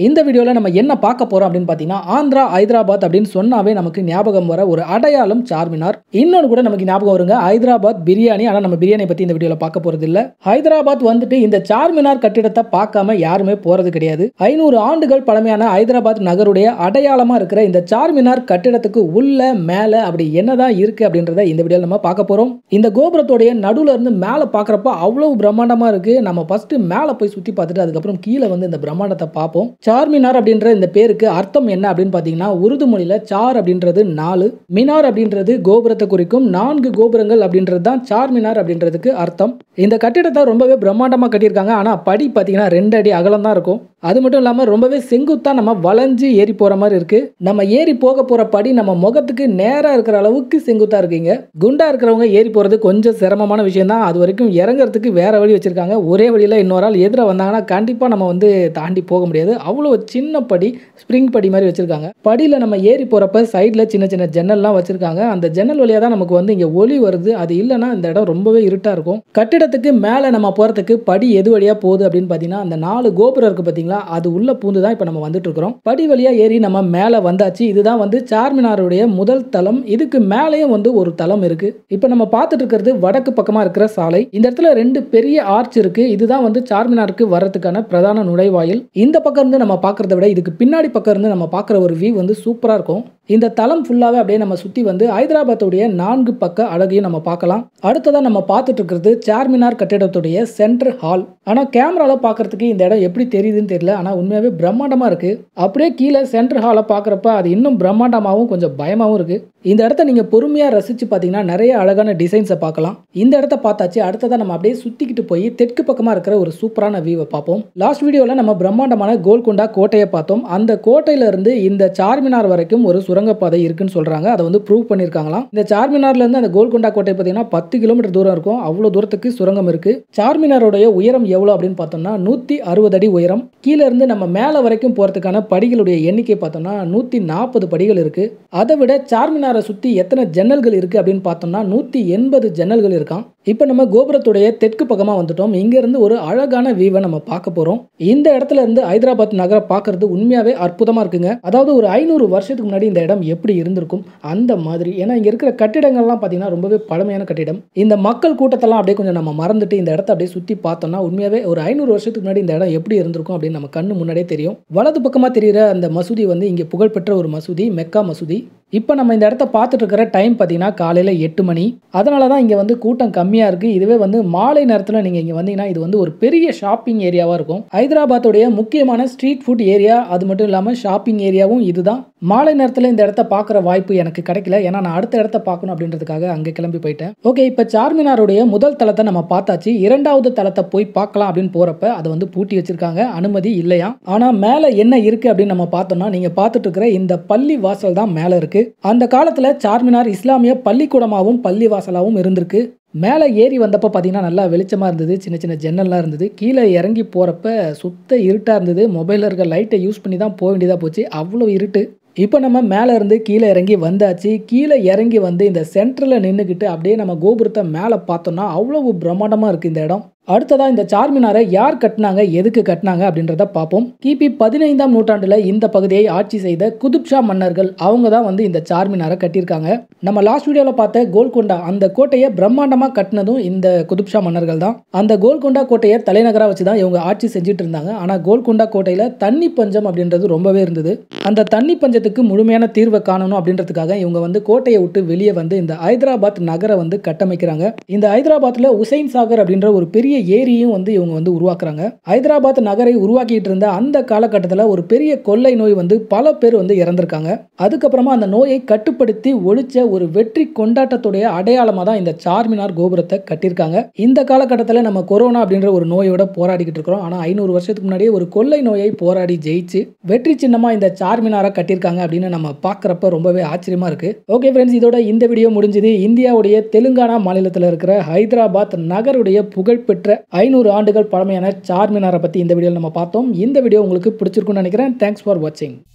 இந்த வீடியோவில் நம்ம என்ன பார்க்க போறோம் அப்படின்னு பார்த்தீங்கன்னா ஆந்திரா ஹைதராபாத் அப்படின்னு சொன்னாவே நமக்கு ஞாபகம் வர ஒரு அடையாளம் சார்மினார் இன்னொன்று கூட நமக்கு ஞாபகம் வருங்க ஹைதராபாத் பிரியாணி ஆனால் நம்ம பிரியாணி பற்றி இந்த வீடியோவில் பார்க்க போறது இல்ல ஹைதராபாத் வந்துட்டு இந்த சார்மினார் கட்டிடத்தை பார்க்காம யாருமே போறது கிடையாது ஐநூறு ஆண்டுகள் பழமையான ஹைதராபாத் நகருடைய அடையாளமா இருக்கிற இந்த சார்மினார் கட்டிடத்துக்கு உள்ள மேலே அப்படி என்னதான் இருக்கு அப்படின்றத இந்த வீடியோவில் நம்ம பார்க்க போறோம் இந்த கோபுரத்தோடைய நடுவுல இருந்து மேலே பார்க்குறப்ப அவ்வளவு பிரம்மாண்டமா இருக்கு நம்ம ஃபர்ஸ்ட் மேலே போய் சுற்றி பார்த்துட்டு அதுக்கப்புறம் கீழே வந்து இந்த பிரம்மாண்டத்தை பார்ப்போம் சார்மினார் அப்படின்ற இந்த பேருக்கு அர்த்தம் என்ன அப்படின்னு பார்த்தீங்கன்னா உருது மொழியில சார் அப்படின்றது நாலு மினார் அப்படின்றது கோபுரத்தை குறிக்கும் நான்கு கோபுரங்கள் அப்படின்றது தான் சார்மினார் அப்படின்றதுக்கு அர்த்தம் இந்த கட்டிடத்தை ரொம்பவே பிரம்மாண்டமாக கட்டியிருக்காங்க ஆனால் படி பார்த்தீங்கன்னா ரெண்டு அடி அகலம் தான் இருக்கும் அது மட்டும் இல்லாமல் ரொம்பவே செங்குத்தாக நம்ம வளைஞ்சு ஏறி போகிற மாதிரி இருக்கு நம்ம ஏறி போக போகிற படி நம்ம முகத்துக்கு நேராக இருக்கிற அளவுக்கு செங்குத்தாக இருக்குங்க குண்டா இருக்கிறவங்க ஏறி போகிறது கொஞ்சம் சிரமமான விஷயம் தான் அது வரைக்கும் இறங்குறதுக்கு வேற வழி வச்சிருக்காங்க ஒரே வழியில் இன்னொரு ஆள் எதிர வந்தாங்கன்னா கண்டிப்பாக நம்ம வந்து தாண்டி போக முடியாது அவ்வளோ சின்ன படி ஸ்ப்ரிங் படி மாதிரி வச்சிருக்காங்க படியில் நம்ம ஏறி போகிறப்ப சைடில் சின்ன சின்ன ஜன்னல்லாம் வச்சிருக்காங்க அந்த ஜன்னல் வழியாக தான் நமக்கு வந்து இங்கே ஒளி வருது அது இல்லைன்னா இந்த இடம் ரொம்பவே இருட்டாக இருக்கும் கட்டிடத்துக்கு மேலே நம்ம போகிறதுக்கு படி எது வழியாக போகுது அப்படின்னு பார்த்தீங்கன்னா அந்த நாலு கோபுரம் இருக்குது பார்த்தீங்களா அது உள்ள பூந்து தான் இப்போ நம்ம வந்துட்டு இருக்கிறோம் படி வழியாக ஏறி நம்ம மேலே வந்தாச்சு இதுதான் வந்து சார்மினாருடைய முதல் தளம் இதுக்கு மேலேயும் வந்து ஒரு தளம் இருக்கு இப்போ நம்ம பார்த்துட்டு இருக்கிறது வடக்கு பக்கமாக இருக்கிற சாலை இந்த இடத்துல ரெண்டு பெரிய ஆர்ச் இருக்கு இதுதான் வந்து சார்மினாருக்கு வர்றதுக்கான பிரதான நுழைவாயில் இந்த பக்கம் இருந்து நம்ம பார்க்கறத விட இதுக்கு பின்னாடி பக்கம் இருந்து நம்ம பார்க்குற ஒரு வியூ வந்து சூப்பராக இருக்கும் இந்த தளம் ஃபுல்லாகவே அப்படியே நம்ம சுற்றி வந்து ஹைதராபாத்துடைய நான்கு பக்க அழகையும் நம்ம பார்க்கலாம் அடுத்ததாக நம்ம பார்த்துட்டு இருக்கிறது சார்மினார் கட்டிடத்துடைய சென்டர் ஹால் ஆனால் கேமராவில் பார்க்கறதுக்கு இந்த இடம் எப்படி தெரியுதுன்னு தெரியல ஆனால் உண்மையாகவே பிரம்மாண்டமாக இருக்குது அப்படியே கீழே சென்டர் ஹாலை பார்க்குறப்ப அது இன்னும் பிரம்மாண்டமாகவும் கொஞ்சம் பயமாகவும் இருக்குது இந்த இடத்த நீங்கள் பொறுமையாக ரசித்து பார்த்தீங்கன்னா நிறைய அழகான டிசைன்ஸை பார்க்கலாம் இந்த இடத்த பார்த்தாச்சு அடுத்ததாக நம்ம அப்படியே சுற்றிக்கிட்டு போய் தெற்கு பக்கமாக இருக்கிற ஒரு சூப்பரான வியூவை பார்ப்போம் லாஸ்ட் வீடியோவில் நம்ம பிரம்மாண்டமான கோல்கொண்டா கோட்டையை பார்த்தோம் அந்த கோட்டையில இருந்து இந்த சார்மினார் வரைக்கும் ஒரு சுரங்கப்பாதை இருக்குன்னு சொல்கிறாங்க அதை வந்து ப்ரூவ் பண்ணியிருக்காங்களாம் இந்த சார்மினார்லேருந்து அந்த கோல்கொண்டா கோட்டை பார்த்தீங்கன்னா பத்து கிலோமீட்டர் தூரம் இருக்கும் அவ்வளோ தூரத்துக்கு சுரங்கம் இருக்குது சார்மினாருடைய உயரம் எவ்வளோ அப்படின்னு பார்த்தோம்னா நூற்றி அறுபது அடி உயரம் கீழே இருந்து நம்ம மேலே வரைக்கும் போகிறதுக்கான படிகளுடைய எண்ணிக்கை பார்த்தோம்னா நூற்றி நாற்பது படிகள் இருக்குது அதை விட சார்மினாரை சுற்றி எத்தனை ஜன்னல்கள் இருக்குது அப்படின்னு பார்த்தோம்னா நூற்றி எண்பது ஜன்னல்கள் இருக்கான் இப்போ நம்ம கோபுரத்துடைய தெற்கு பக்கமாக வந்துட்டோம் இங்கேருந்து ஒரு அழகான வியூவை நம்ம பார்க்க போகிறோம் இந்த இடத்துல இருந்து ஹைதராபாத் நகரை பார்க்கறது உண்மையாகவே அற்புதமாக இருக்குங்க அதாவது ஒரு ஐநூறு வருஷத்துக்கு முன்னாடி இந்த இடம் எப்படி இருந்திருக்கும் அந்த மாதிரி ஏன்னா இங்கே இருக்கிற கட்டிடங்கள்லாம் பார்த்தீங்கன்னா ரொம்பவே பழமையான கட்டிடம் இந்த மக்கள் கூட்டத்தெல்லாம் அப்படியே கொஞ்சம் நம்ம மறந்துட்டு இந்த இடத்த அப்படியே சுற்றி பார்த்தோம்னா உண்மையாகவே ஒரு ஐநூறு வருஷத்துக்கு முன்னாடி இந்த இடம் எப்படி இருந்திருக்கும் அப்படின்னு நம்ம கண்ணு முன்னாடியே தெரியும் வலது பக்கமாக தெரிகிற அந்த மசூதி வந்து இங்கே புகழ்பெற்ற ஒரு மசூதி மெக்கா மசூதி இப்போ நம்ம இந்த இடத்த பார்த்துட்டு இருக்கிற டைம் பார்த்தீங்கன்னா காலையில் எட்டு மணி அதனால தான் இங்கே வந்து கூட்டம் கம்மியாக இருக்குது இதுவே வந்து மாலை நேரத்தில் நீங்கள் இங்கே வந்தீங்கன்னா இது வந்து ஒரு பெரிய ஷாப்பிங் ஏரியாவாக இருக்கும் ஹைதராபாத்துடைய முக்கியமான ஸ்ட்ரீட் ஃபுட் ஏரியா அது மட்டும் இல்லாமல் ஷாப்பிங் ஏரியாவும் இதுதான் மாலை நேரத்தில் இந்த இடத்த பார்க்குற வாய்ப்பு எனக்கு கிடைக்கல ஏன்னா நான் அடுத்த இடத்த பார்க்கணும் அப்படின்றதுக்காக அங்கே கிளம்பி போயிட்டேன் ஓகே இப்போ சார்மினாருடைய முதல் தளத்தை நம்ம பார்த்தாச்சு இரண்டாவது தளத்தை போய் பார்க்கலாம் அப்படின்னு போகிறப்ப அதை வந்து பூட்டி வச்சிருக்காங்க அனுமதி இல்லையா ஆனால் மேலே என்ன இருக்குது அப்படின்னு நம்ம பார்த்தோம்னா நீங்கள் பார்த்துட்டு இருக்கிற இந்த பள்ளி வாசல் தான் மேலே இருக்குது அந்த காலத்தில் சார்மினார் இஸ்லாமிய பள்ளிக்கூடமாகவும் பள்ளி வாசலாகவும் இருந்திருக்கு மேலே ஏறி வந்தப்போ பார்த்தீங்கன்னா நல்லா வெளிச்சமாக இருந்தது சின்ன சின்ன ஜன்னல்லாம் இருந்தது கீழே இறங்கி போகிறப்ப சுத்த இருட்டாக இருந்தது மொபைலில் இருக்க லைட்டை யூஸ் பண்ணி தான் போக வேண்டியதாக போச்சு அவ்வளோ இருட்டு இப்போ நம்ம மேலே இருந்து கீழே இறங்கி வந்தாச்சு கீழே இறங்கி வந்து இந்த சென்டரில் நின்றுக்கிட்டு அப்படியே நம்ம கோபுரத்தை மேலே பார்த்தோம்னா அவ்வளவு பிரம்மாண்டமாக இருக்குது இந்த இடம் அடுத்ததா இந்த சார்மினாரை யார் கட்டினாங்க எதுக்கு கட்டினாங்க அப்படின்றத பார்ப்போம் கிபி பதினைந்தாம் நூற்றாண்டுல இந்த பகுதியை ஆட்சி செய்த குதுப்ஷா மன்னர்கள் அவங்க தான் வந்து இந்த சார்மினாரை கட்டியிருக்காங்க நம்ம லாஸ்ட் வீடியோவில் பார்த்த கோல்கொண்டா அந்த கோட்டையை பிரம்மாண்டமாக கட்டினதும் இந்த குதுப்ஷா மன்னர்கள் தான் அந்த கோல்கொண்டா கோட்டையை தலைநகராக வச்சு தான் இவங்க ஆட்சி செஞ்சுட்டு இருந்தாங்க ஆனால் கோல்கொண்டா கோட்டையில் தண்ணி பஞ்சம் அப்படின்றது ரொம்பவே இருந்தது அந்த தண்ணி பஞ்சத்துக்கு முழுமையான தீர்வை காணணும் அப்படின்றதுக்காக இவங்க வந்து கோட்டையை விட்டு வெளியே வந்து இந்த ஹைதராபாத் நகரை வந்து கட்டமைக்கிறாங்க இந்த ஹைதராபாத்தில் உசைன் சாகர் அப்படின்ற ஒரு பெரிய ஏரியும் வந்து இவங்க வந்து உருவாக்குறாங்க ஹைதராபாத் நகரை உருவாக்கிட்டு இருந்த அந்த காலகட்டத்தில் ஒரு பெரிய கொள்ளை நோய் வந்து பல பேர் வந்து இறந்திருக்காங்க அதுக்கப்புறமா அந்த நோயை கட்டுப்படுத்தி ஒழிச்ச ஒரு வெற்றி கொண்டாட்டத்துடைய அடையாளமாக தான் இந்த சார்மினார் கோபுரத்தை கட்டியிருக்காங்க இந்த காலகட்டத்தில் நம்ம கொரோனா அப்படின்ற ஒரு நோயோட போராடிக்கிட்டு இருக்கிறோம் ஆனால் ஐநூறு வருஷத்துக்கு முன்னாடியே ஒரு கொள்ளை நோயை போராடி ஜெயிச்சு வெற்றி சின்னமாக இந்த சார்மினாரை கட்டியிருக்காங்க அப்படின்னு நம்ம பார்க்குறப்ப ரொம்பவே ஆச்சரியமா இருக்கு ஓகே ஃப்ரெண்ட்ஸ் இதோட இந்த வீடியோ முடிஞ்சது இந்தியாவுடைய தெலுங்கானா மாநிலத்தில் இருக்கிற ஹைதராபாத் நகருடைய புகழ்பெற்ற ஐநூறு ஆண்டுகள் பழமையான சார்மினாரை பற்றி இந்த வீடியோவில் நம்ம பார்த்தோம் இந்த வீடியோ உங்களுக்கு பிடிச்சிருக்கும்னு நினைக்கிறேன் தேங்க்ஸ் ஃபார் வாட்சிங்